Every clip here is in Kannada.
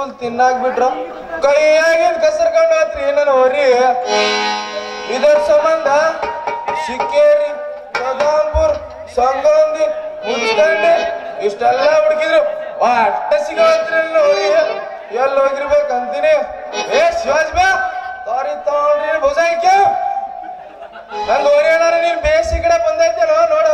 ಫುಲ್ ತಿನ್ನಾಕ್ ಬಿಟ್ರು ಕೈಯಾಗಿಂದ ಕಸರ್ಕೊಂಡು ಹೋತ್ರಿ ನನ್ನ ಹೊರಿ ಇದರ ಸಂಬಂಧ ಶಿಕ್ಕೇರಿ ಕದಾಂಪುರ್ ಸಂಗಂದಿ ಮುಚ್ಕಂಡಿ ಇಷ್ಟೆಲ್ಲ ಹುಡುಕಿದ್ರು ಅಟ್ಟ ಸಿಗೋತ್ರಿ ನನ್ನ ಹೊರಿ ಎಲ್ಲಿ ಹೋಗಿರ್ಬೇಕು ಅಂತೀನಿ ಏ ಶಿವಾಜ್ ಬಾ ತಾರಿ ತಗೊಂಡ್ರಿ ಭುಜ ಇಕ್ಕ್ಯಾ ನಂಗೆ ಹೊರಿ ಏನಾರ ನೀನ್ ಬೇಸಿ ಕಡೆ ಬಂದೈತೇನೋ ನೋಡು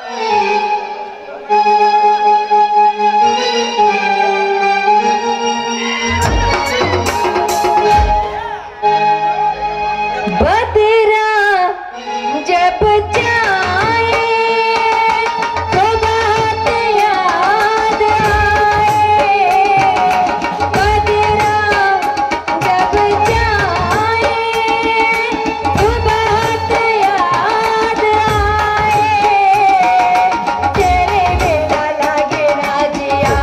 बदरा जब जाए तो बात याद आए बदरा जब जाए तो बात याद आए तेरे बिना लगे ना जिया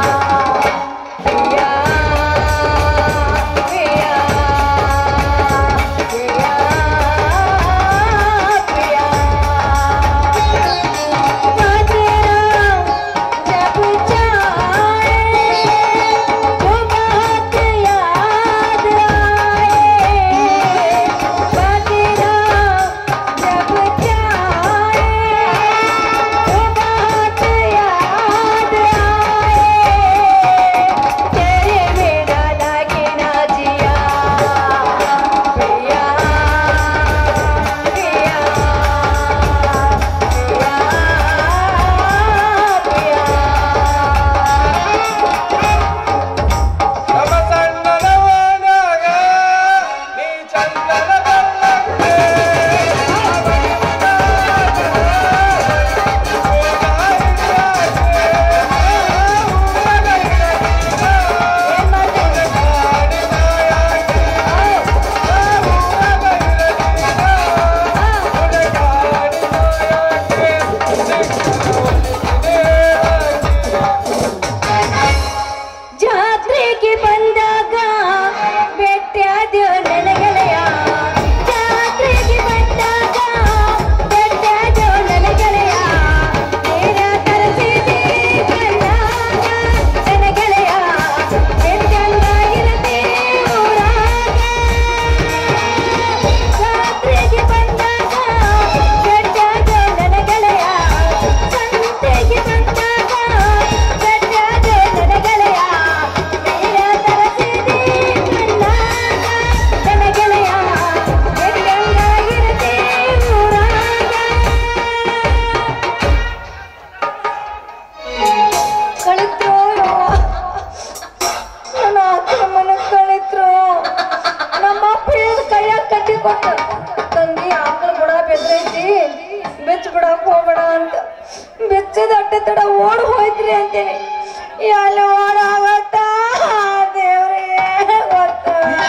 पिया पिया तेरे बिना लगे ना जिया पिया पिया पिया ನಮ್ಮ ಸಣ್ಣನ ಓಣ್ಯಾಗ ನೀ ಚಂದನ ಬಲ್ಲಂತೆ. ಏನ್ ಮಾಡ್ತೀನಿ ಜಾತ್ರೆಗೆ ಬಂದಾಗ ಬೆಟ್ಟಾದ್ಯೋ ನನಗೆಳೆಯ ಜಾತ್ರೆಗೆ ಬಂದಾಗ ಬೆಟ್ಟಾದ್ಯೋ ನನಗೆಳೆಯ ನೀರ ತರಿಸಿದೆ ಕಣ್ಣಾಗ ನನಗೆಳೆಯ ಬೆಟ್ಟಂಗಾಗಿರದೆ ಊರಾಗ ಜಾತ್ರೆಗೆ ಬಂದಾಗ ಬೆಟ್ಟಾದ್ಯೋ ನನಗೆಳೆಯ ಸಂತೆಗೆ ಬಂದಾಗ ಬೆಟ್ಟಾದ್ಯೋ ನನಗೆಳೆಯ ನೀರ ತರಿಸಿದೆ ಕಣ್ಣಾಗ ನನಗೆಳೆಯ ಬೆಟ್ಟಂಗಾಗಿರದೆ ಊರಾಗ ಕಳಿತ್ರು ನನ್ನ ಆಕ್ರಮಣ ಕಳಿತ್ರು ನಮ್ಮ ಅಪ್ಪ ಹೇಳಿದ ಕೈಯಾಗ ಕಟ್ಟಿ ಕೊಟ್ಟ ತಂದಿ ಆಕಳ ಬುಡ ಬೆದ್ರೈತಿ ಬೆಚ್ಚ ಬಿಡಕ್ ಹೋಗ್ಬೇಡ ಅಂತ ಬೆಚ್ಚದ ಅಟ್ಟೆ ತಡ ಓಡ್ ಹೋಯ್ತ್ರಿ ಅಂತೇಳಿ ಎಲ್ಲಿ ಓಡಾಗತ್ತ ದೇವ್ರಿಗೆ ಗೊತ್ತ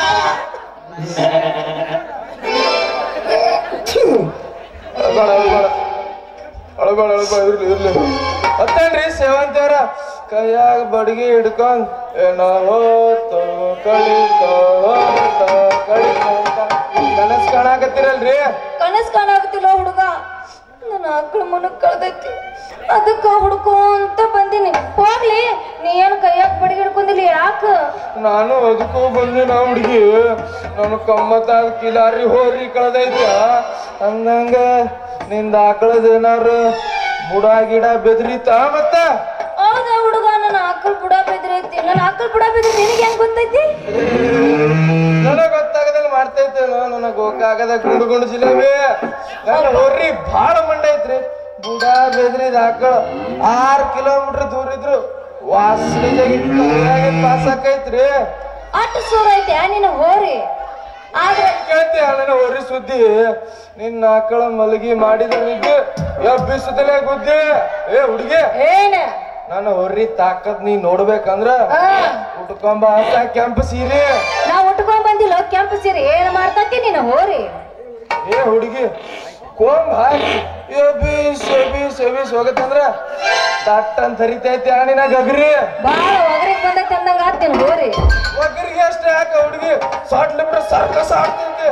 ಅಳ್ಬೇಡ ಅಳ್ಬೇಡ ಅಳ್ಬೇಡ ಅಳ್ಬೇಡ ಇರ್ಲಿ ಇರ್ಲಿ ಮತ್ತೇನ್ರಿ ಸೇವಂತಿಯವ್ರ ಕೈಯಾಗ ಬಡಗಿ ಹಿಡ್ಕೊಂಡ್ ಏನೋ ಹೋತು ಕಳಿತೋ ಹೋತೋ ಕಳಿತೋ ಅಂತ ಕನಸ್ ಕಾಣಾಕತ್ತೀರಲ್ರಿ ಕನಸ್ ಕಾಣಾಕತ್ತಿಲ್ಲ ಹುಡುಗ ನನ್ನ ಆಕಳ ಮನಕ್ ಕಳ್ದೈತಿ ಅದಕ್ಕ ಹುಡ್ಕೊಂತ ಬಂದಿನಿ ಹೋಗ್ಲಿ ನೀ ಏನು ಕೈಯಾಗ ಬಡಿ ಹಿಡ್ಕೊಂಡಿಲ್ಲ ಯಾಕ ನಾನು ಅದಕ್ಕೂ ಬಂದೆ ನಾ ಹುಡುಗಿ ನನ್ನ ಕಮ್ಮತ್ತಾದ ಕಿಲಾರಿ ಹೋರಿ ಕಳ್ದೈತ ಅಂದಂಗ ನಿಂದ ಆಕಳದ ಏನಾರು ಬುಡ ಗಿಡ ಬೆದ್ರಿತ ಮತ್ತ ಹೌದಾ ಹುಡುಗ ನನ್ನ ಆಕಳ ಬುಡ ಬೆದ್ರೈತಿ ನನ್ನ ಆಕಳ ಬುಡ ಬೆದ್ರಿ ನಿನಗೆ ಹೆಂಗ್ ಗೊತ್ತೈತಿ ನನಗ್ ಗೊತ್ತಾಗದಲ್ಲಿ ಮಾಡ್ತೈತೇನೋ ನನಗ್ ಹೋಗಾಗದ ಗುಂಡು ಗುಂಡು ಜಿಲೇಬಿ ನನ್ನ ಹೊರ್ರಿ ಭಾಳ ಮಂಡ ಐತ್ರಿ ಬುಡ ಬೆದ್ರಿದ ಆಕಳ ಆರ್ ಕಿಲೋಮೀಟರ್ ದೂರ ಇದ್ರು ವಾಸನೆ ಪಾಸ್ ಆಕೈತ್ರಿ ಅಟ್ ಸೂರ ಐತಿ ನಿನ್ನ ಹೋರಿ ಆದ್ರೆ ಕೇಳ್ತಿ ನನ್ನ ಹೊರಿ ಸುದ್ದಿ ನಿನ್ನ ಆಕಳ ಮಲಗಿ ಮಾಡಿದ ನಿದ್ದೆ ಎಬ್ಬಿಸದಲೇ ಗುದ್ದಿ ಏ ಹುಡುಗಿ ಏನ ನನ್ನ ಹೊರ್ರಿ ತಾಕತ್ ನೀ ನೋಡ್ಬೇಕಂದ್ರ ಆ, ಉಟ್ಕೊಂಬ ಅಂತ ಕೆಂಪು ಸೀರೆ ನಾ ಉಟ್ಕೊಂಡ್ ಬಂದಿಲ್ಲ ಕೆಂಪು ಸೀರೆ ಏನ್ ಮಾಡ್ತತಿ ನಿನ್ನ ಹೋರಿ ಏ ಹುಡುಗಿ ಕೋಂಬ್ ಹಾಕಿ ಎಬೀಸ್ ಎಬೀಸ್ ಎಬೀಸ್ ಹೋಗತ್ತಂದ್ರ ತಟ್ ಅಂತ ಹರಿತೈತಿ ಹಣ್ಣಿನ ಗಗ್ರಿ ಬಾಳ ಒಗರಿಗೆ ಬಂದೈತಿ ಅಂದಂಗ ಆತ್ ನಿನ್ ಹೋರಿ ಒಗ್ಗರಿಗೆ ಅಷ್ಟೇ ಯಾಕ ಹುಡುಗಿ ಸಾಟ್ಲಿ ಬಿಟ್ರೆ ಸರ್ಕಸ್ ಆಡ್ತೈತಿ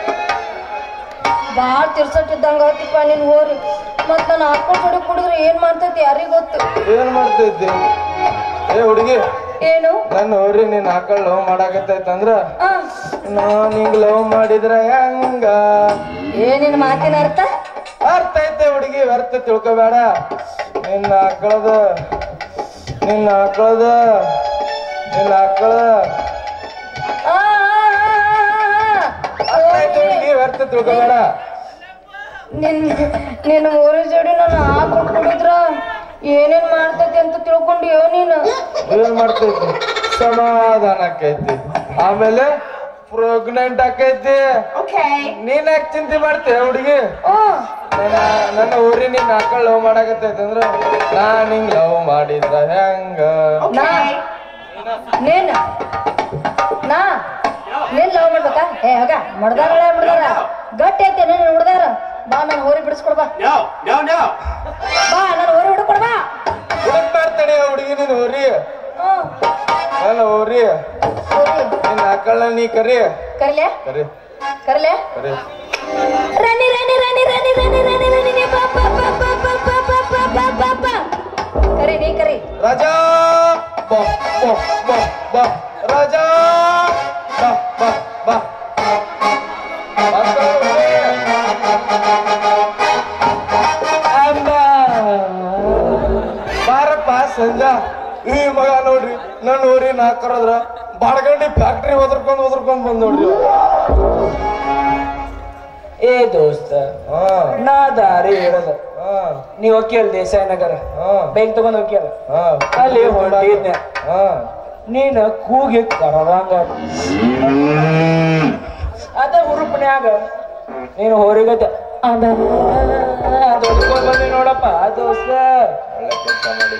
ಬಾಳ ತಿರ್ಸಟ್ಟಿದ್ದಂಗ ಆತಿಪ್ಪ ನಿನ್ ಹೋರಿ ಮತ್ ನಾನು ಹಾಕೊಂಡ್ ಹೊಡಿ ಕುಡಿದ್ರೆ ಏನ್ ಮಾಡ್ತೈತಿ ಯಾರಿಗ್ ಗೊತ್ತು ಏನ್ ಮಾಡ್ತೈತಿ ಏ ಹುಡುಗಿ ಏನು ನನ್ನ ಹೋರಿ ನೀನ್ ಆಕಳ್ ಲವ್ ಮಾಡಾಕತ್ತೈತಂದ್ರ ಆ, ನಾನ್ ಹಿಂಗ್ ಲವ್ ಮಾಡಿದ್ರ ಹೆಂಗ ಏನಿನ್ ಮಾತಿನ ಅರ್ಥ ಅರ್ಥ ಐತೆ ಹುಡುಗಿ ವ್ಯರ್ಥ ತಿಳ್ಕೊಬೇಡ ನಿನ್ನ ಆಕಳದ ನಿನ್ನ ಆಕಳದ ನಿನ್ನ ಆಕಳ ಆ, ಆ, ಆ, ಆ, ಅರ್ಥ ಐತೆ ಹುಡುಗಿ ವ್ಯರ್ಥ ತಿಳ್ಕೊಬೇಡ ನಿನ್ ನಿನ್ನ ಊರ ಜೋಡಿ ನಾನು ಹಾಕೊಂಡು ಕುಡಿದ್ರ ಏನೇನ್ ಮಾಡ್ತೈತಿ ಅಂತ ತಿಳ್ಕೊಂಡಿಯೋ ನೀನು ಏನ್ ಮಾಡ್ತೈತಿ ಸಮಾಧಾನ ಆಕೈತಿ ಆಮೇಲೆ ಪ್ರೆಗ್ನೆಂಟ್ ಆಕೈತಿ ನೀನ್ ಯಾಕೆ ಚಿಂತೆ ಮಾಡ್ತೀಯ ಹುಡುಗಿ ಓ ನನ್ನ ನನ್ನ ಊರಿ ನಿನ್ನ ಆಕಳ ಲವ್ ಮಾಡಾಕತ್ತೈತಿ ಅಂದ್ರ ನಾನ್ ಹಿಂಗ್ ಲವ್ ಮಾಡಿದ್ರ ಹೆಂಗ ನಾ ನೀನ್ ನಾ ನೀನ್ ಲವ್ ಮಾಡ್ಬೇಕಾ ಏ ಹೋಗ ಮುಡ್ದಾರ ಮುಡ್ದಾರ ಗಟ್ಟಿ ಐತೆ ನೀನು ಹುಡ್ದಾರ ಬಾ ನಾನು ಹೋರಿ ಬಿಡಿಸ್ಕೊಡ್ ಬಾ No, no, no. ಬಾ ನಾನು ಹೋರಿ ಹಿಡ್ಕೊಡ್ ಬಾ ಹುಡುಕ್ ಮಾಡ್ತಾನೆ ಹುಡುಗಿ ನಿನ್ ಊರಿ ಹ್ಮ್ ನನ್ನ ಊರಿ ಹೋರಿ ನಿನ್ನ ಆಕಳನ್ನ ನೀ ಕರಿ ಕರಿಲೆ ಕರಿ ಕರಿಲೆ ಕರಿ ರಾಣಿ ರಾಣಿ ರಾಣಿ ರಾಣಿ ರಾಣಿ ರಾಣಿ ರಾಣಿ ನೀ ಬಾ ಬಾ ಬಾ ಬಾ ಬಾ ಬಾ ಬಾ ಬಾ ಬಾ ಬಾ ಬಾ ಕರಿ ನೀ ಕರಿ ರಾಜಾ ಬಾ ಬಾ ಬಾ ಬಾ ರಾಜಾ ಬಾ ಬಾ ಬಾ ಬರ್ತಾ ಊರಿ. ಅಮ್ಮ. ಬಾರಪ್ಪ ಸಂಜಾ ಈ ಮಗ ನೋಡ್ರಿ ನನ್ನ ಊರಿ ನಾ ಕರದ್ರ ಬಾಡ್ಗಂಡಿ ಫ್ಯಾಕ್ಟ್ರಿ ಒದರ್ಕೊಂಡ್ ಒದರ್ಕೊಂಡ್ ಬಂದ್ ನೋಡ್ರಿ ಏ ದೋಸ್ತ ಹಾ ನಾ ದಾರಿ ಹೇಳದ ಹಾ ನೀ ಹೋಗ್ಯಲ್ ದೇಸಾಯಿ ನಗರ ಹಾ ಬೇಗ ತಗೊಂಡ್ ಹೋಗ್ಯಲ್ಲ ಹಾ ಅಲ್ಲಿ ಹೊಂಟಿದ್ನೆ ಹಾ ನೀನ ಕೂಗಿ ಕರದಂಗ ಅದ ಹುರುಪನ್ಯಾಗ ನೀನು ಹೋರಿಗತ್ತೆ ದೊಡ್ಕೊಂಡ್ ಬಂದಿ ನೋಡಪ್ಪ ದೋಸ್ತ ಒಳ್ಳೆ ಕೆಲಸ ಮಾಡಿ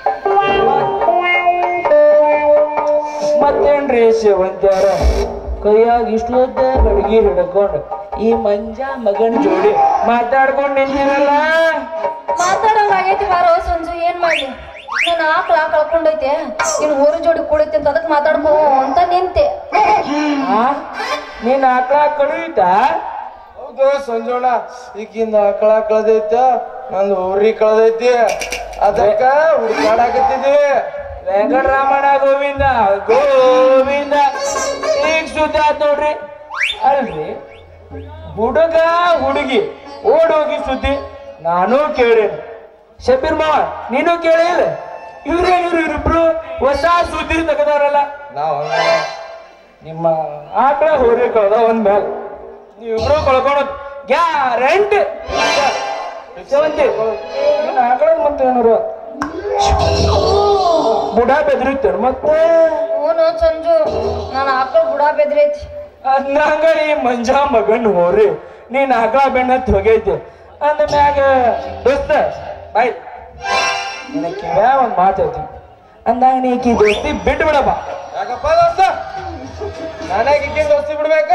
ಮತ್ತೇನ್ರಿ ಸೇವಂತ್ಯಾರ ಕೈಯಾಗ ಇಷ್ಟೊದ್ದ ಬಡಗಿ ಹಿಡ್ಕೊಂಡು ಈ ಮಂಜ ಮಗನ ಜೋಡಿ ಮಾತಾಡ್ಕೊಂಡ್ ನಿಂತಿರಲ್ಲ ಮಾತಾಡಂಗ ಆಗೈತಿ ಬಾರೋ ಸಂಜು ಏನ್ ಮಾಡ್ಲಿ ನಾನು ಆಕಳ ಕಳ್ಕೊಂಡೈತೆ ಇನ್ ಹೋರಿ ಜೋಡಿ ಕೂಡೈತಿ ಅಂತ ಅದಕ್ಕೆ ಮಾತಾಡ್ಕೋ ಅಂತ ನಿಂತೆ ಆ ನೀನ್ ಆಕಳ ಕಳುಹಿತ ಹೌದು ಸಂಜೋಣ ಈಗಿಂದ ಆಕಳ ಕಳ್ದೈತ ನಂದು ಊರಿ ಕಳ್ದೈತಿ ಅದಕ್ಕ ಹುಡ್ಕಾಡಕತ್ತಿದ್ವಿ ವೆಂಕಟರಾಮಣ್ಣ ಗೋವಿಂದ ಗೋವಿಂದ ಈಗ ಸುದ್ದಿ ಆತ್ ನೋಡ್ರಿ ಅಲ್ರಿ ಹುಡುಗ ಹುಡುಗಿ ಓಡೋಗಿ ಸುದ್ದಿ ನಾನು ಕೇಳೇನು ಶಬೀರ್ ಮಾವ ನೀನು ಕೇಳಿಲ್ಲ ಇವ್ರೇ ಇವ್ರು ಇವ್ರಿಬ್ರು ಹೊಸ ಸುದ್ದಿ ತೆಗದಾರಲ್ಲ ನಾವ್ ನಿಮ್ಮ ಆಕಳ ಹೋರಿ ಕಳ್ದ ಒಂದ್ ಮೇಲೆ ನೀವಿಬ್ರು ಕಳ್ಕೊಳೋದ್ ಗ್ಯಾರಂಟಿ ಸೇವಂತಿ ನಿನ್ನ ಆಕಳ ಮತ್ತೆ ಏನಾರು ಬುಡ ಬೆದ್ರಿತ್ತೇನು ಮತ್ತೆ ಹ್ಞೂ ಸಂಜು ನಾನು ಆಕಳ ಬುಡ ಬೆದ್ರೈತಿ ಅಂದಂಗ ಈ ಮಂಜ ಮಗನ್ ಹೋರಿ ನೀನ್ ಆಕಳ ಬೆಣ್ಣತ್ ಹೋಗೈತಿ ಅಂದ ಮ್ಯಾಗ ದೋಸ್ತ ಬಾಯ್ ನಿನ್ನ ಕಿವ್ಯಾ ಒಂದ್ ಮಾತೈತಿ ಅಂದಾಗ ನೀ ಈಕಿ ದೋಸ್ತಿ ಬಿಟ್ಟು ಬಿಡಪ್ಪ ಯಾಕಪ್ಪ ದೋಸ್ತ ನಾನೇ ಈಗಿನ ದೋಸ್ತಿ ಬಿಡ್ಬೇಕ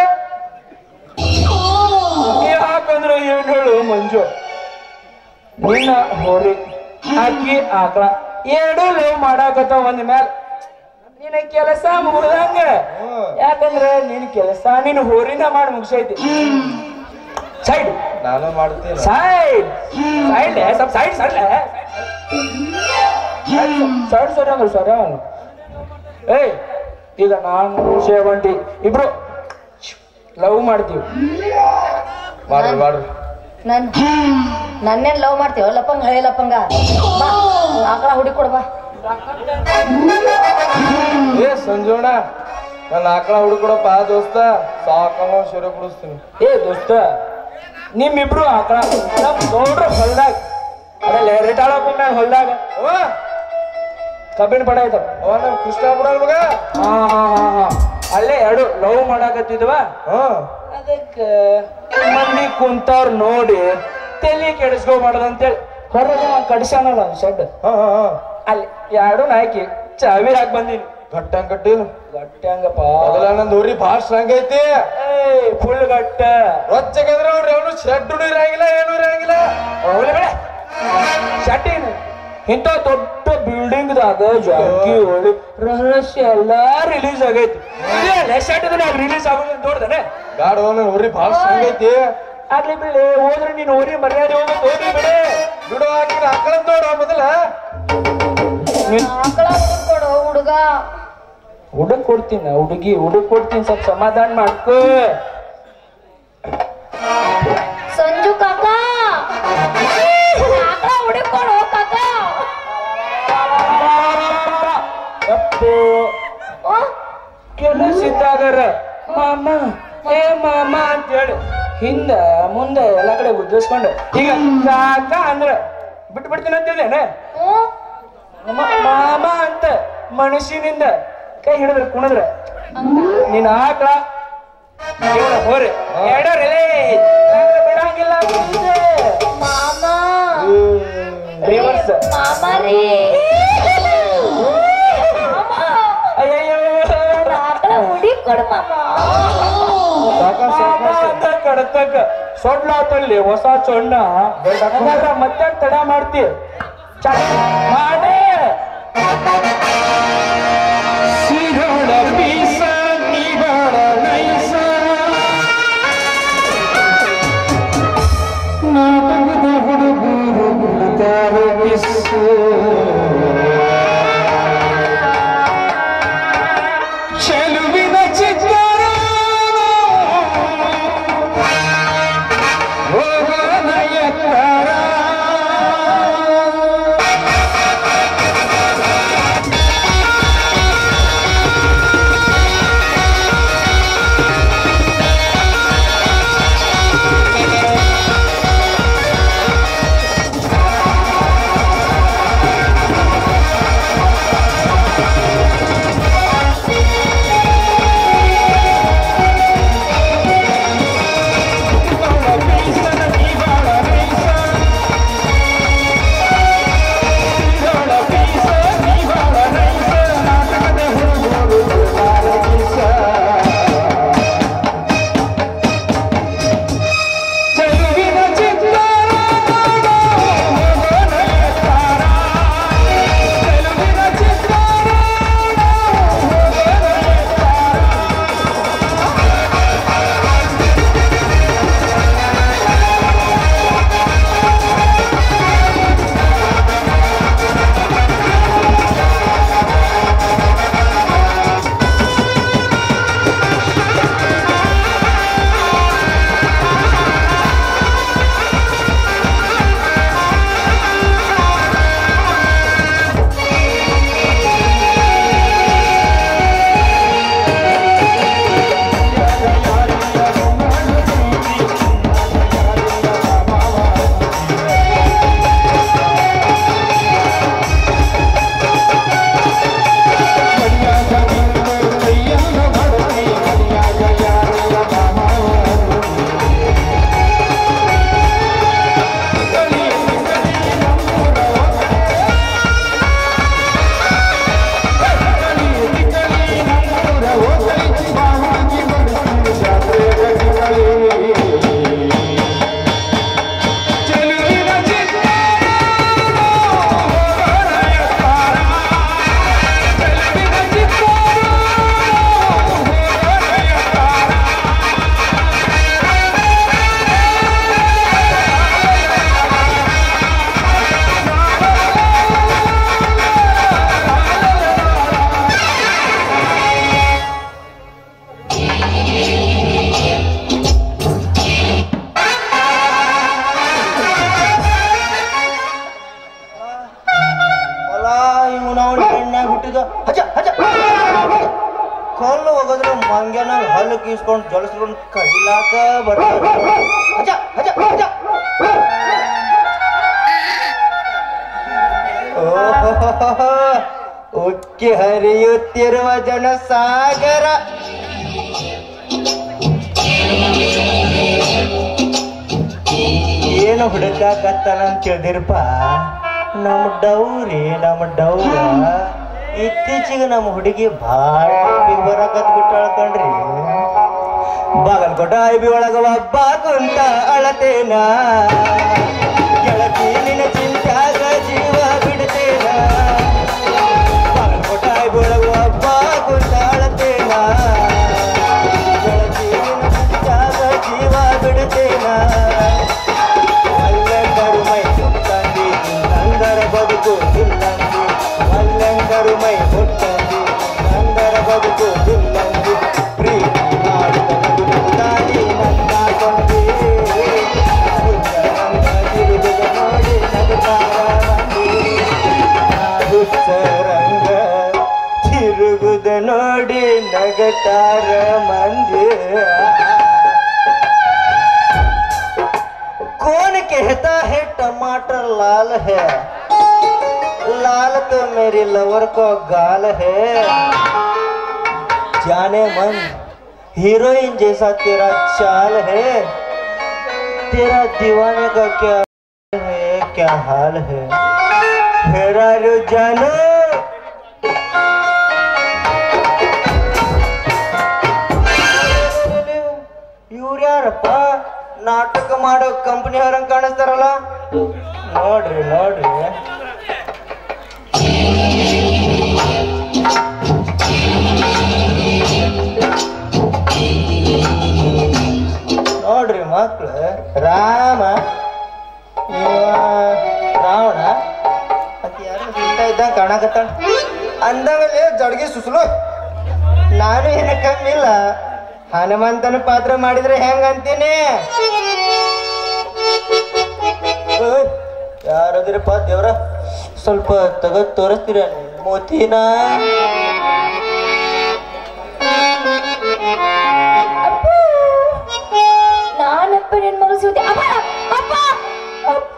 ಯಾಕಂದ್ರ ಏನ್ ಹೇಳು ಮಂಜು ನಿನ್ನ ಹೋರಿ ಆಕಿ ಆಕಳ ಎರಡು ಲವ್ ಮಾಡಾಕತ್ತ ಒಂದ್ ಮ್ಯಾಲ ನಿನ್ನ ಕೆಲಸ ಮುಗ್ದಂಗ ಹ್ಮ್. ಯಾಕಂದ್ರ ನಿನ್ ಕೆಲಸ ನಿನ್ ಹೋರಿನ ಮಾಡಿ ಮುಗಿಸೈತಿ ಸೈಡ್ ನಾನು ಮಾಡ್ತೀನಿ ಸೈಡ್ ಸೈಡ್ ಸ್ವಲ್ಪ ಸೈಡ್ ಸೈಡ್ ಸೈಡ್ ಸರಿ ಅಂದ್ರೆ ಸರಿ ಅಲ್ಲ ಏಯ್ ಈಗ ನಾನು ಸೇವಂಟಿ ಇಬ್ರು ಲವ್ ಮಾಡ್ತೀವಿ ಮಾಡ್ರಿ ಮಾಡ್ರಿ ನನ್ ನನ್ನೇನ್ ಲವ್ ಮಾಡ್ತೀವ ಲಪ್ಪಂಗ ಹಳೆ ಲಪ್ಪಂಗ ಬಾ ಆಕಳ ಹುಡಿ ಕೊಡ್ ಬಾ ಏ ಸಂಜೋಣ ನನ್ನ ಆಕಳ ಹುಡುಕೊಡಪ್ಪ ದೋಸ್ತ ಸಾಕಂಗ ಶಿರ ಕುಡಿಸ್ತೀನಿ ಏ ದೋಸ್ತ ನಿಮ್ಮಿಬ್ರು ಆಕಳ ನಮ್ ಗೌಡ್ರ ಹೊಲ್ದಾಗ ಅದ್ರಲ್ಲಿ ರಿಟಾಳಪ್ಪ ಮ್ಯಾಲ ಹೊಲ್ದಾಗ ಅವ ಕಬ್ಬಿನ ಪಡ ಐತವ ಅವ ನಮ್ ಕೃಷ್ಣ ಬಿಡ ಮಗ ಹಾ ಹಾ ಹಾ ಹಾ ಅಲ್ಲೇ ಎರಡು ಲವ್ ಮಾಡಾಕತ್ತಿದ್ವ ಹಾ ಅದಕ್ಕ ಮಂದಿ ಕುಂತವ್ರ ನೋಡಿ ತಲೆ ಕೆಡಿಸ್ಕೋಬಾರ್ದು ಅಂತೇಳಿ ಹೊರಗೆ ಕಡಿಸ್ಯಾನಲ್ಲ ಶೆಡ್ ಹಾ ಹಾ ಹಾ ಅಲ್ಲಿ ಎರಡು ನಾಯ್ಕಿ ಚಾವಿ ಹಾಕಿ ಬಂದೀನಿ ಗಟ್ಟ ಕಟ್ಟಿಲ್ಲ ಗಟ್ಟಿ ಹಂಗಪ್ಪ ಮೊದಲ ನಂದು ಊರಿ ಭಾಳ ಸ್ಟ್ರಾಂಗ್ ಐತಿ ಏಯ್ ಫುಲ್ ಗಟ್ಟ ರೊಚ್ಚಗಂದ್ರ ಅವ್ರು ಯಾವನು ಶೆಡ್ ಇರಂಗಿಲ್ಲ ಏನು ಇರಂಗಿಲ್ಲ ಹೋಗ್ಲಿ ಬೇಡ ಶೆಟ್ಟಿನ ಇಂಥ ದೊಡ್ಡ ಬಿಲ್ಡಿಂಗ್ ದಾಗ ಜಾಗಿ ಹೊಳಿ ರಹಸ್ಯ ಎಲ್ಲಾ ರಿಲೀಸ್ ಆಗೈತಿ ಶೆಟ್ ರಿಲೀಸ್ ಆಗೋದು ನೋಡ್ದಾನೆ ಗಾಡ ನನ್ನ ಊರಿ ಭಾಳ ಸ್ಟ್ರಾಂಗ್ ಐತಿ ಆಗ್ಲಿ ಬಿಡಿ ಹೋದ್ರೆ ನೀನು ಊರಿ ಮರ್ಯಾದೆ ಹೋಗಿ ಹೋಗ್ಲಿ ಬಿಡಿ ಬಿಡು ಹಾಕಿನ ಆಕಳ ನೋಡ ಮೊದಲ ನೀನ್ ಆಕಳ ಹುಡಿ ಕೊಡು ಹುಡುಗ ಹುಡುಕ್ ಕೊಡ್ತೀನಿ ಹುಡುಗಿ ಹುಡುಕ್ ಕೊಡ್ತೀನಿ ಸ್ವಲ್ಪ ಸಮಾಧಾನ ಮಾಡ್ಕೋ ಸಂಜು ಕಾಕ ಆಕಳ ಹುಡುಕೊಂಡು ಕಾಕ ತಪ್ಪು ಓ, ಕೆಲಸ ಇದ್ದಾಗರ ಮಾಮ ಏ ಮಾಮ ಅಂತೇಳಿ ಹಿಂದ ಮುಂದೆ ಎಲ್ಲ ಕಡೆ ಉದ್ದೇಶಿಸ್ಕೊಂಡು ಈಗ ಕಾಕ ಅಂದ್ರ ಬಿಟ್ಟು ಬಿಡ್ತೀನಿ ಅಂತೇಳೇನ ಹ್ಞೂ ಮಾಮ ಅಂತ ಮನುಷ್ಯನಿಂದ ಕೈ ಹಿಡಿದ್ರ ಕುಣಿದ್ರ ನೀನ್ ಆಕಳ ಇವ್ನ ಹೋರಿ ಎಡರಲೇ ಬಿಡಂಗಿಲ್ಲ ಮಾಮ ರಿವರ್ಸ್ ಮಾಮ ರೀ ಮಾಮ ಅಯ್ಯಯ್ಯೋ ಆಕಳ ಹುಡಿ ಕೊಡು ಮಾಮ ಅಂತ ಕಡತಕ್ಕ ಸೊಡ್ಲಾತಲ್ಲಿ ಹೊಸ ಚೊಣ್ಣ ಹಂಗಾದ್ರ ಮತ್ತೆ ತಡ ಮಾಡ್ತಿ ಚಾಲು ಮಾಡೆ ಸಿಗೋಣ ಬೀಸ ನಿಗೋಣ ನೈಸ ನಾಟಕದ ಹುಡುಗರು ಬಿಡ್ತಾರೆ ಕಿಸ್ಸು ಚೆಲುವಿನ ಚಿತ್ತರ ಹೋಗೋಣ ಎತ್ತರ ಹೊಲ ಇವನವನ ಎಣ್ಣೆ ಹುಟ್ಟಿದ ಹಜ ಹಜ ಕಲ್ಲು ಹೋಗೋದ್ರೆ ಮಂಗ್ಯನ ಹಲ್ಲು ಕೀಸ್ಕೊಂಡು ಜಲಸ್ಕೊಂಡು ಕಡಿಲಾಕ ಬರ್ತಾರೆ ಹಜ ಹಜ ಹಜ ಓಹೋಹೋಹೋ, ಉಕ್ಕಿ ಹರಿಯುತ್ತಿರುವ ಜನಸಾಗರ ಏನು ಹುಡುಕಾಕತ್ತಾನಂತ ತಿಳಿದಿರಪ್ಪ ನಮ್ಮ ಡೌರಿ ನಮ್ಮ ಡೌರ ಇತ್ತೀಚೆಗೆ ನಮ್ಮ ಹುಡುಗಿ ಭಾಳ ಬರಕತ್ ಬಿಟ್ಟಾಳ ಕಣ್ರಿ ಬಾಗಲಕೋಟ ಐಬಿ ಒಳಗ ಒಬ್ಬ ಕುಂತ ಅಳತೇನ ಗೆಳತಿ ನಿನ್ನ ಚಿಂತ್ಯಾಗ ಜೀವ ಬಿಡ್ತೇನ ಬಾಗಲಕೋಟ ಐಬಿ ಒಳಗ ಒಬ್ಬ ಕುಂತ ಅಳತೇನ ಗೆಳತಿ ನಿನ್ನ ಚಿಂತ್ಯಾಗ ಜೀವ ಬಿಡ್ತೇನ ಮಲ್ಲಂದರು ಮೈ ಮುಟ್ಟಂದಿ ನಂದರ ಬದುಕು ಇಲ್ಲಂದಿ ಮಲ್ಲಂದರು ಮೈ ಮುಟ್ಟಂದಿ ನಂದರ ಬದುಕು ಆಗುವುದಿಲ್ಲಂದು ಪ್ರೀತಿ ಮಾಡಿದ ನಗು ನಗುತ್ತಾನೆ ನನ್ನ ಕೊಂಡಿ ಹುಚ್ಚರಂಗ ತಿರುಗುದ ನೋಡಿ ನಗುತ್ತಾರ ಮಂದಿ ಹುಚ್ಚರಂಗ ತಿರುಗುದ ನೋಡಿ ನಗತಾರ ಮಂದಿ कौन कहता है टमाटर लाल है लाल तो मेरी लवर को गाल है जाने मन हीरोइन जैसा तेरा चाल है तेरा दीवाने का क्या है क्या हाल है मेरा जानो ಇವ್ರ್ಯಾರಪ್ಪ ನಾಟಕ ಮಾಡೋ ಕಂಪನಿ ಅವ್ರಂಗ್ ಕಾಣಿಸ್ತಾರಲ್ಲ ನೋಡ್ರಿ ನೋಡ್ರಿ ನೋಡ್ರಿ ಮಕ್ಳು ರಾಮ ಇವ ರಾವಣ ಅದ್ ಯಾರು ಸುತ್ತ ಇದ್ದಂಗ ಕಾಣಕತ್ತಾಳ ಅಂದಂಗಲ್ಲಿ ಜಡ್ಗಿ ಸುಸಲು ನಾನು ಏನ ಕಮ್ಮಿಲ್ಲ ಹನುಮಂತನ ಪಾತ್ರ ಮಾಡಿದ್ರೆ ಹೆಂಗ ಅಂತೀನಿ ಓಯ್, ಯಾರದಿರಪ್ಪ ದೇವ್ರ ಸ್ವಲ್ಪ ತೆಗೆದು ತೋರಿಸ್ತೀರ ಮೋತಿನ ನಾನಪ್ಪ ನಿನ್ ಮಗ ಸೂತಿ ಅಪ್ಪ ಅಪ್ಪ ಅಪ್ಪ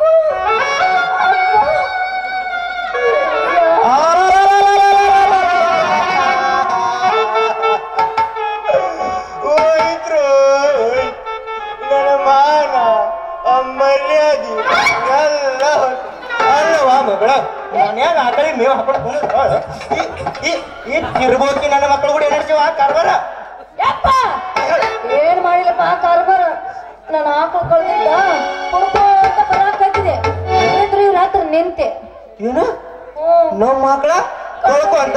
ಹೋಯ್ತ್ರು ನನ್ನ ಮಾನ ಆ ಮರ್ಯಾದೆ ಎಲ್ಲ ಹೋಯ್ತು. ಅಲ್ಲವಾ ಮಗಳ ಮನ್ಯಾಗ ಆಕಳಿ ಮೇವು ಹಾಕೊಂಡು ಈ ತಿರ್ಬೋಕಿ ನನ್ನ ಮಕ್ಕಳು ಕೂಡ ಏನಿರ್ತೀವ ಕಾರ್ಬಾರ ಯಪ್ಪ ಏನ್ ಮಾಡಿಲ್ಲಪ್ಪ ಕಾರ್ಬಾರ ನಾನು ಆಕಳು ಕಳ್ದಿದ್ದ ಕುಡ್ಕೋತ ಬರಾಕತ್ತಿದೆ ಏನಿದ್ರು ಇವ್ರ ಹತ್ರ ನಿಂತೆ ಏನು ಹ್ಮ್ ನಮ್ಮ ಮಕ್ಕಳ ಕಳ್ಕೊ ಅಂತ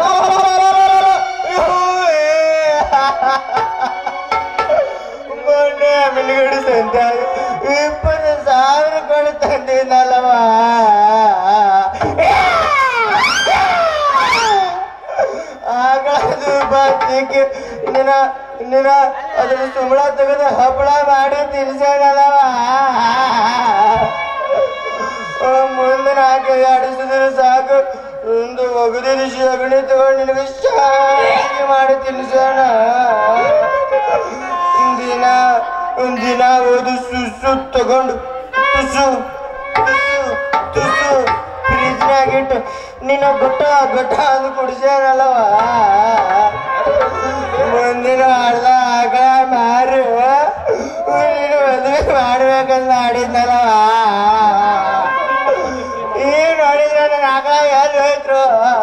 ಮೊನ್ನೆ ಮಿಲಿಗಡಿ ಸಂತೆ ಇಪ್ಪತ್ತು ಸಾವಿರ ಕೊಡು ತಂದಿದ್ದಲ್ಲವ ಆಗಳದು ಬಾತಿಗೆ ನಿನ್ನ ನಿನ್ನ ಅದ್ರ ಸುಂಬಳ ತೆಗೆದು ಹಪ್ಪಳ ಮಾಡಿ ತಿನ್ಸೇನಲ್ಲವ ಮುಂದೆ ನಾಲ್ಕು ಆಡಿಸಿದ್ರೆ ಸಾಕು ಒಂದು ಒಗದಿನ ಸಗಣಿ ತಗೊಂಡು ನಿನಗೆ ಶಾಂತಿ ಮಾಡಿ ತಿನ್ಸೋಣ ದಿನ ಒಂದಿನ ಓದು ಸುಸು ತಗೊಂಡು ತುಸು ತುಸು ತುಸು ಫ್ರಿಜ್ನಾಗಿಟ್ಟು ನಿನ್ನ ಗೊಟ್ಟ ಗೊಟ್ಟ ಅಂದು ಕುಡಿಸ್ಯಾನಲ್ಲವ ಮುಂದಿನ ಅರ್ಧ ಆಕಳ ಮಾರು ನೀನು ಮದುವೆ ಮಾಡ್ಬೇಕಂತ ಆಡಿದ್ನಲ್ಲವ ಈ ನೋಡಿದ್ರೆ ನನ್ನ ಆಕಳ ಎಲ್ಲಿ ಹೋಯ್ತ್ರು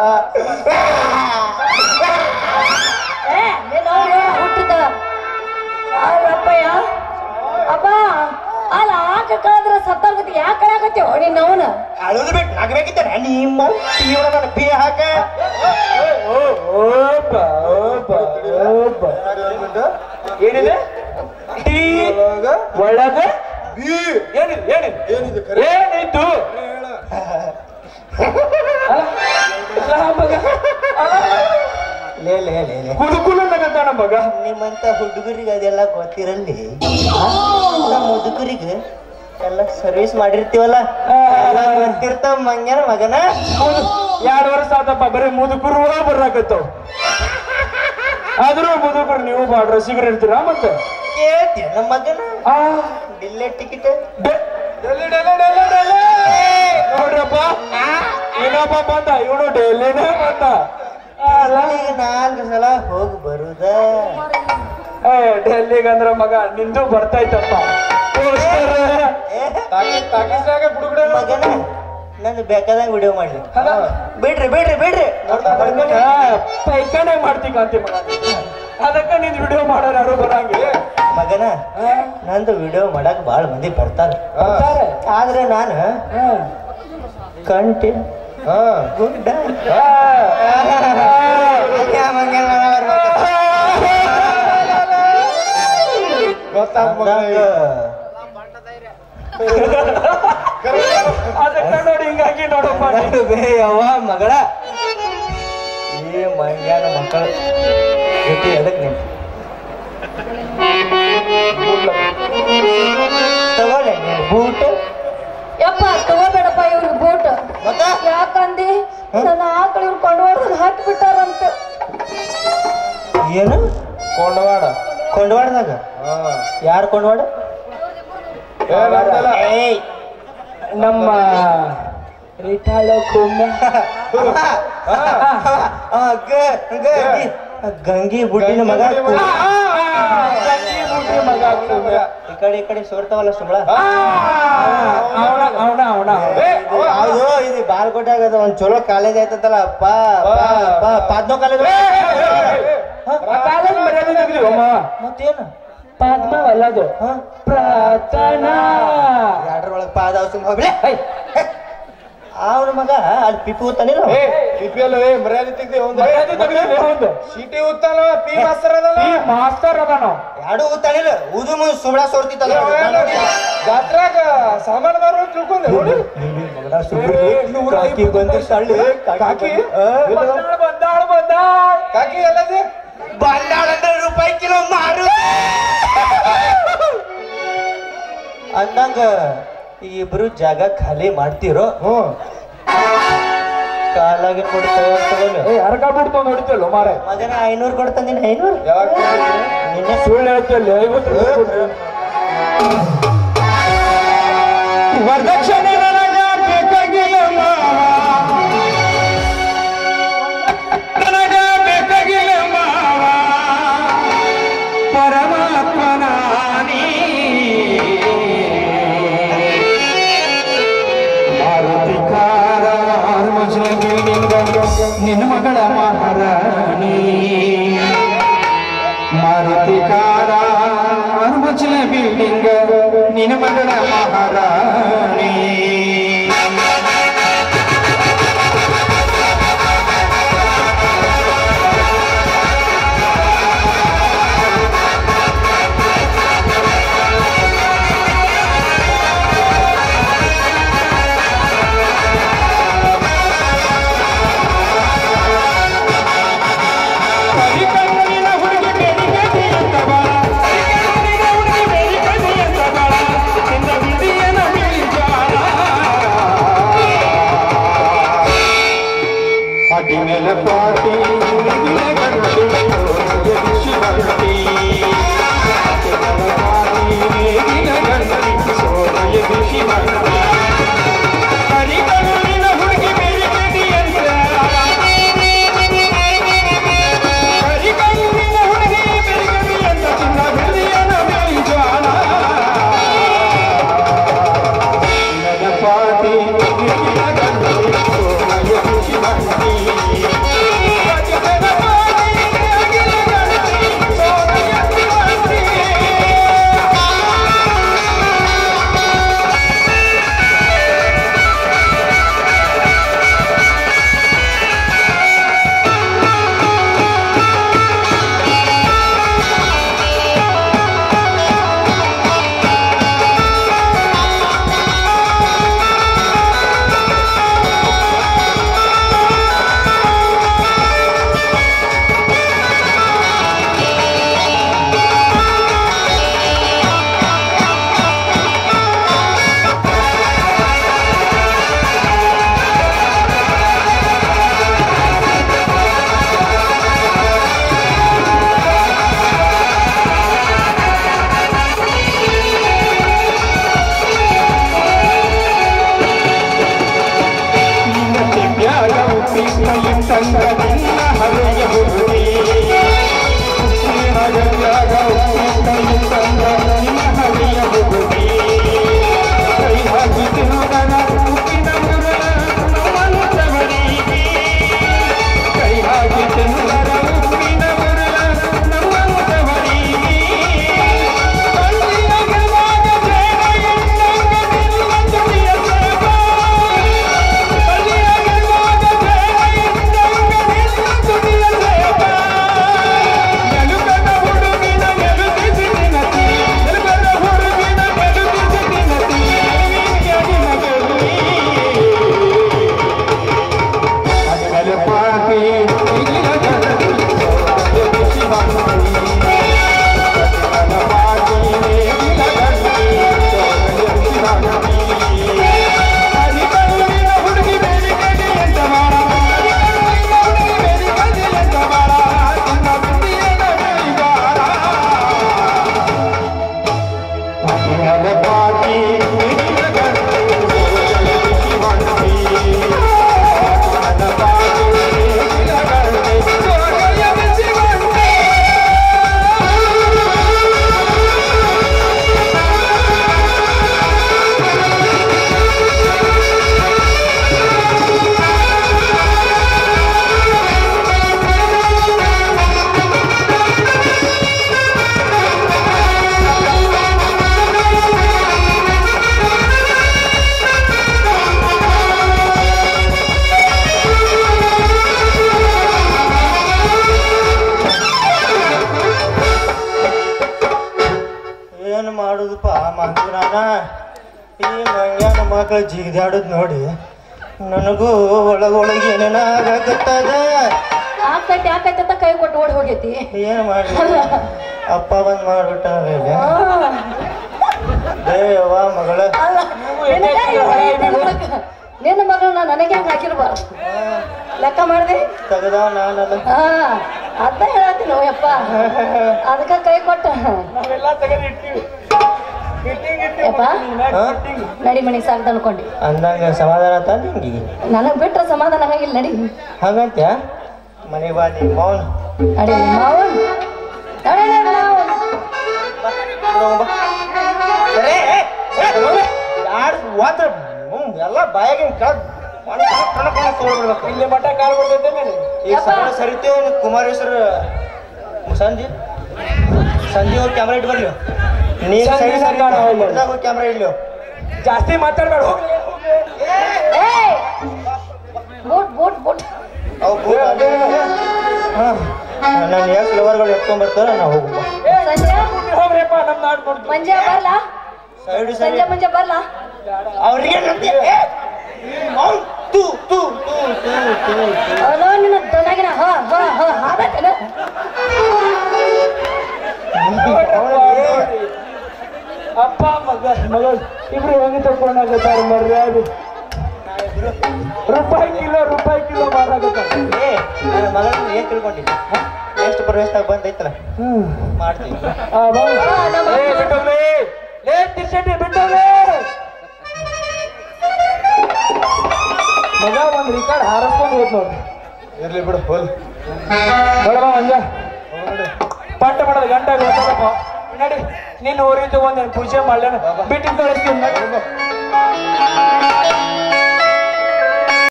ಏ ನೀನ್ ಅವ್ರು ಹುಟ್ಟಿದ ಅಲ್ಲಪ್ಪಯ್ಯ ಅಪ್ಪ ಅಲ್ಲ ಆಕ ಕಳೆದ್ರೆ ಸತ್ತೋರ್ಗತಿ ಯಾಕೆ ಕಳಾಕತ್ತೀವ ನೀನ್ ಅವನ ಅಳುದು ಬಿಟ್ಟು ನಗಬೇಕಿದ್ದಾನೆ ನಿಮ್ಮ ತೀವ್ರ ನನ್ನ ಪಿ ಹಾಕ ಏನಿದೆ ಟೀ ಒಳಗ ಏನಿದೆ ಏನಿದೆ ಏನಿದೆ ಏನಿತ್ತು ಅಲ್ಲ, ಅಲ್ಲ ಮಗ ಅಲ್ಲ, ಲೇ ಲೇ ಲೇ ಲೇ ಕುಲು ಕುಲು ನಗತಾನ ಮಗ ನಿಮ್ಮಂತ ಹುಡುಗರಿಗೆ ಅದೆಲ್ಲ ಗೊತ್ತಿರಲಿ ನಮ್ಮ ಮುದುಕರಿಗೆ ಎಲ್ಲ ಸರ್ವಿಸ್ ಮಾಡಿರ್ತೀವಲ್ಲ ಎಲ್ಲ ಗೊತ್ತಿರ್ತಾವ ಮಂಗ್ಯಾನ ಮಗನ ಹೌದು ಎರಡು ವರ್ಷ ಆತಪ್ಪ ಬರೀ ಮುದುಕರು ಬರಾಕತ್ತಾವ ಆದ್ರೂ ಮುದುಕರು ನೀವು ಬಾಳ ರಸಿಗರು ಇರ್ತೀರಾ ಮತ್ತೆ ಕೇಳ್ತೀಯ ನಮ್ಮ ಮಗನ ಆ, ಡಿಲ್ಲೆ ಟಿಕೆಟ್ ಡೆ- ಡೆಲ್ಲಿ, ಡೆಲ್ಲಿ, ಡೆಲ್ಲಿ, ಡೆಲ್ಲಿ. ನೋಡ್ರಪ್ಪ ಇನ್ನೊಬ್ಬ ಬಂದ ಇವನು ಡೆಲ್ಲಿನೇ ಬಂದ ಅಲ್ಲ ಈಗ ನಾಲ್ಕು ಸಲ ಹೋಗಿ ಬರುದ ಏ ಡೆಲ್ಲಿಗೆ ಅಂದ್ರ ಮಗ ನಿಂದು ಬರ್ತೈತಪ್ಪ ಪೋಸ್ಟರ್ ಮಗನ ನಂದು ಬೇಕಾದಂಗ ವಿಡಿಯೋ ಮಾಡ್ಲಿ ಬಿಡ್ರಿ ಬಿಡ್ರಿ ಬಿಡ್ರಿ ಪೈಖಾನೆ ಮಾಡ್ತಿ ಕಾಂತಿ ಮಗ ಅದಕ್ಕ ನಿನ್ ವಿಡಿಯೋ ಮಾಡೋರು ಯಾರು ಬರಂಗಿಲ್ಲ ಮಗನ ನಂದು ವಿಡಿಯೋ ಮಾಡಕ್ ಬಾಳ ಮಂದಿ ಬರ್ತಾರೆ ಬರ್ತಾರೆ. ಆದ್ರೆ ನಾನು ಕಂಟಿ ಗುಡ್ಡ ಅದಕ್ಕ ನೋಡಿ ಹಿಂಗಾಗಿ ನೋಡಪ್ಪ ನೀನು. ಯವ್ವ ಮಗಳ ಈ ಮಂಗ್ಯಾನ ಮಕ್ಕಳು ಜೊತೆ ಎದಕ್ ನಿಂತ ತಗೊಳ್ಳೆ ನೀನು ಬೂಟ್ ಯಪ್ಪ ತಗೋಬೇಡಪ್ಪ ಇವ್ರಿಗೆ ಬೋಟ್ ಮತ್ತ ಯಾಕಂದಿ ನನ್ನ ಆಕಳು ಇವ್ರು ಕೊಂಡವಾಡ್ದಾಗ ಹಾಕಿ ಬಿಟ್ಟಾರಂತ ಏನು ಕೊಂಡವಾಡ ಕೊಂಡವಾಡದಾಗ ಹಾ ಯಾರು ಕೊಂಡವಾಡ ಏ, ನಂದಲ್ಲ. ಏಯ್ ನಮ್ಮ ರಿಟಾಳ ಕುಮ್ಮೆ ಆ, ಗ- ಗ- ಗಿ- ಗಂಗಿ ಬುಡ್ಡಿನ ಮಗ ಗಂಗಿ ಬುಡ್ಡಿ ಮಗ ಕುಮ್ಮೆ. ಈ ಕಡೆ ಈ ಕಡೆ ಸೋರ್ತಾವಲ್ಲ ಸುಮ್ಮಳ ಆ, ಅವನ ಅವನ ಅವನ ಏ, ಅವ, ಅವ. ಹೌದು ಇದು ಬಾಲ್ಕೋಟ್ಯಾಗ ಅದು ಒಂದ್ ಚಲೋ ಕಾಲೇಜ್ ಆಯ್ತಲ್ಲ ಪಾ ಪಾ ಪಾದ್ನೋ ಕಾಲೇಜ್ ಏ, ಏ, ಏ, ಏ. ಕಾಲೇಜ್ ಮರ್ಯಾದೆ ತೆಗ್ದು ಅಮ್ಮ ಮತ್ತೇನು ಪದ್ಮವಲ್ಲದು ಹಾ ಪ್ರಾರ್ಥನಾ ಎರಡರೊಳಗೆ ಪಾದ ಸುಮ್ಮ ಹೋಗ್ಬಿಳೆ ಹೈ, ಅವ್ರ ಮಗ ಅಲ್ಲಿ ಪಿಪಿ ಓದ್ತಾನಿಲ್ಲ ಅವ? ಏ ಪಿಪಿಎಲ್ ಏ ಮರ್ಯಾದೆ ತೆಗ್ದೆ ಒಂದು ಮರ್ಯಾದೆ ತೆಗ್ದು ಒಂದು ಸಿಟಿ ಉತ್ತಾನ ಪಿ ಮಾಸ್ತರ್ ಅದಲ್ಲ ಈ ಮಾಸ್ತರ್ ಅದಾನು ಎರಡು ಓದ್ತಾನಿಲ್ಲ ಊದು ಮುಂದ್ ಸುಮ್ಮಳ ಸೋರ್ತಿತ್ತಲ್ಲ ಏ, ಏ, ನೋಡಿ, ಜಾತ್ರಾಗ ಸಾಮಾನು ಮಾರು ಅಂತ ತಿಳ್ಕೊಂಡೆ ನೋಡಿ ಕಾಕಿ ಬಂದ್ರೆ ತಳ್ಳಿ ಕಾಕಿ ಬಂದಾಳ ಬಂದಾಳ ಬಂದಾಳ ಕಾಕಿ ಎಲ್ಲದೆ ಬಂದಾಳಂದ್ರೆ ರೂಪಾಯಿ ಕಿಲೋ ಮಾರು ಅಂದಂಗ ಈ ಇಬ್ರು ಜಾಗ ಖಾಲಿ ಮಾಡ್ತಿರೋ ಹ್ಞೂ ಕಾಲಾಗಿನ ಕೊಡು ಕೈಯಾಗ ತಗೊಳ್ಳು ಏ ಅರ್ಕ ಬಿಡ್ತು ನೋಡಿತಲ್ಲ ಮಾರೆ ಮಗನ ಐನೂರು ಕೊಡ್ತಾನೆ ಐನೂರು ಯಾವಾಗ ಕೇಳಿದ್ರಿ? ನಿನ್ನೆ ಸುಳ್ಳು ಹೇಳ್ತಿಲ್ಲ ಐವತ್ತು ರೂಪಾಯಿ ಕೊಡ್ರಿ. ವರದಕ್ಷಿಣೆ ನನಗ ಬೇಕಾಗಿಲ್ಲ ಮಾವ. ನನಗ ಬೇಕಾಗಿಲ್ಲ ಮಾವ. ಪರಮಾತ್ಮನ ನೀ. ಮಾರುತಿ ಕಾರ ಆರ್ಮಜಲ ಬಿಲ್ಡಿಂಗ್ ನಿನ್ನ ಮಗಳ ಮಹಾರಾಣಿ ಮಾರುತಿ ಕಾರ ಆರ್ಮಜಲ ಬಿಲ್ಡಿಂಗ್ ನಿನ್ನ ಮಗಳ ಮಹಾರಾಣಿ ಕರಿಕಣ್ಣಿನ ಹುಡುಗಿ ಬೇಡಿ ಬೇಡಿ ಅಂತ ಬಾಳ. ಕರಿಕಣ್ಣಿನ ಹುಡುಗಿ ಬೇಡಿ ಬೇಡಿ ಅಂತ ಬಾಳ. ನಿನ್ನ ವಿಧಿಯನ ಬೀಳ್ಜಾಳ. ಪಾಟಿ ಮೇಲೆ ಪಾಟಿ ನಿನ್ನ ಗಂಟು ಎದುರಿಸಿ ಬರ್ತಿ. ಪಾಟಿ ಮೇಲೆ ಪಾಟಿ ನಿನ್ನ ಗಂಟು ಸೋಲ ಎದುರಿಸಿ ಬರ್ತಿ. ಕರಿಕಣ್ಣಿನ ಹುಡುಗಿ ಬೇಡಿ ಬೇಡಿ ಅಂತ ಕರಿಕಣ್ಣಿನ ಹುಡುಗಿ ಬೆಳಗಲಿ ಅಂತ ಚಿನ್ನ ಬೆಳ್ಳಿಯನ ಬೆಳಿ ಜ್ವಾಲ. ಚಿನ್ನದ ಪಾಟಿ ನಿನ್ನ ಗಂಡಲಿ ಸೋಮಯ ಖುಷಿ ಬಂದಿ. ಚಿನ್ನದ ಪಾಟಿ ನಿನ್ನ ಗಂಡಲಿ ಸೋಮಯ ಖುಷಿ ಬಂದಿ. ನಿನ್ನ ದಿವ್ಯಾಗ ಉಪ್ಪಿನಲ್ಲಿ ತಂದ ನಿನ್ನ ಹರೆಯ ಹುಡುಗಿ ಉಪ್ಪಿನ ಗಂಗಾಗ ಉಪ್ಪಿನಲ್ಲಿ ತಂದ ನಿನ್ನ ಹರೆಯ ಹುಡುಗಿ ಕೈ ಹಾಕಿ ತಿರುಗನ ಉಪ್ಪಿನ ಮುರುಳ ನಮ್ಮನ್ನು ತವರಿಗೆ ಕೈ ಹಾಕಿ ತಿರುಗನ ಉಪ್ಪಿನ ಮುರುಳ ನಮ್ಮನ್ನು ತವರಿಗೆ ಕಣ್ಣಿನ ಗೆಲುವಾಗ ಜೇನ ಎನ್ನಂಗ ನಿನ್ನ ತುಟಿಯ ಸೇವ ಏನು ಮಾಡುದಪ್ಪ ಮಂಜುನಾನ ಈ ಮಂಗ್ಯಾನ ಮಕ್ಕಳು ಜಿಗಿದಾಡೋದು ನೋಡಿ ನನಗೂ ಒಳಗೊಳಗೆ ಏನೇನ ಆಗತ್ತದ ಆಕೈತಿ ಆಕೈತಿ ಅಂತ ಕೈ ಕೊಟ್ಟು ಓಡಿ ಹೋಗೈತಿ ಏನು ಮಾಡಿ ಅಪ್ಪ ಬಂದ್ ಮಾಡ್ಬಿಟ್ಟ ದೇವ ಮಗಳ ಅಲ್ಲ, ನಿನಗೆ ಇವ್ರು ನಿನ್ನ ಮಗ- ನಿನ್ನ ಮಗಳನ್ನ ನನಗೆ ಹಂಗೆ ಹಾಕಿರ್ಬಾರ್ದು ಲೆಕ್ಕ ಮಾಡಿದೆ ತೆಗದವ ನಾನಲ್ಲ ಹಾ ಅದ ಹೇಳತ್ತೀನಿ ಯಪ್ಪ ಅದಕ್ಕ ಕೈ ಕೊಟ್ಟ ನಾವೆಲ್ಲ ತೆಗೆದು ಇಟ್ಟಿವಿ ಇಟ್ಟಿಂಗ್ ಇಟ್ಟಿವಿ ಯಪ್ಪ ಹಾ? ನಡಿ ಮನೆಗೆ ಸಾಕ್ದ ಅನ್ಕೊಂಡಿ ಅಂದಂಗ ಸಮಾಧಾನ ಆತ ನಿಂಗೆ ನನಗ್ ಬಿಟ್ರೆ ಸಮಾಧಾನ ಆಗಿಲ್ಲ ನಡಿ ಹಂಗಂತ್ಯ ಮನೆಗೆ ಬಾ ನೀ ಮೌನ್ ನಡಿ ಮಾವನ್ ನಡಿ ನಡಿ ಮಾವನ್ ಯಾರು ಒಂದ್ ಹ್ಮ್, ಎಲ್ಲ ಬಾಯಾಗಿನ ಕಳ್ ತೊಗೊಳ್ಬಿಡ್ಬೇಕು ಇಲ್ಲಿ ಮಠ ಕಾಲ್ ಬಿಡ್ತೈತೆ ನೀನು ಈಗ ಸರಳ ಸರಿತೇವ್ ಕುಮಾರೇಶ್ವರ ಸಂಜೆ ಸಂಜೆ ಹೋಗಿ ಕ್ಯಾಮ್ರಾ ಇಟ್ಟು ಬರ್ಲಿ ನೀನು ಸಂಜೆ ಸರಿ ಸರಿ ಕಾಣೋ ಇಲ್ಲ. ಹೋಗಿ ಕ್ಯಾಮ್ರಾ ಇಡ್ಲಿ ಜಾಸ್ತಿ ಮಾತಾಡ್ಬೇಡ ಹೋಗ್ಲಿ ಏಯ್ ಬೂಟ್ ಬೂಟ್ ಬೂಟ್ ಅವು ಬೂಟ್ ಅಲ್ಲೇ ಹಾಂ ನನ್ನ ಎಷ್ಟು ಲವರ್ಗಳು ಎತ್ಕೊಂಡ್ ಬರ್ತಾರ ನಾ ಹೋಗುವ ಸಂಜೆ ಹೋಗ್ರಿಪ್ಪ ನಮ್ ನಾಡ್ ನೋಡ್ತೀವಿ ಮಂಜೆ ಬರ್ಲಾ ಸೈಡ್ ಸೈಡ್ ಸಂಜೆ ಮುಂಜೆ ಬರ್ಲಾ ಅವ್ರಿಗೆ ನಂದಿ ಅವ್ನ್ ತೂ ತೂ ತೂ ತೂ ತೂ ತೂ ಅವನೋ ನಿನ್ನ ದೊಡ್ಡಾಗಿನ ಹ ಹ ಹ ಹಾದತ್ತೇನ ಅಪ್ಪ ಮಗ ಮಗಳು ಇಬ್ರು ಹೆಂಗ್ ತಕೊಂಡಾಗತ್ತಾರ ಮರ್ಯಾದೆ ರೂಪಾಯಿ ಕಿಲೋ ರೂಪಾಯಿ ಕಿಲೋ ಮಾರಾಗತ್ತಾರ ಏ ನನ್ನ ಮಗನ ಏನ್ ತಿಳ್ಕೊಂಡಿದ್ದೆ ಎಷ್ಟು ಪ್ರವೇಶದಾಗ ಬಂದೈತಲ್ಲ ಹ್ಮ್ ಮಾಡ್ತೀನಿ ಆ, ಬಾ. ಆ, ನಮ್ಮ ಏ, ಬಿಟ್ಟೋಗ್ಲಿ. ಏ, ತಿರ್ಸೇಟಿ, ಬಿಟ್ಟೋಗ್ಲಿ. ಮಗ ಒಂದ್ ರಿಕಾರ್ಡ್ ಹಾರಿಸ್ಕೊಂಡು ಹೋದ್ ನೋಡ್ರಿ ಇರ್ಲಿ ಬಿಡು ಹೋಲ್ ನೋಡಮ್ಮ ಮಂಜ ಪಟ್ಟ ಮಾಡೋದು ಗಂಟೆ ಗೊತ್ತಲ್ಲಪ್ಪ ನಡಿ ನಿನ್ನ ಊರಿಗೆ ತಗೊಂಡ್ ಪೂಜೆ ಮಾಡ್ಲೇನ ಬಿಟ್ಟು ಕಳಿಸ್ತೀನಿ ನಡಿ.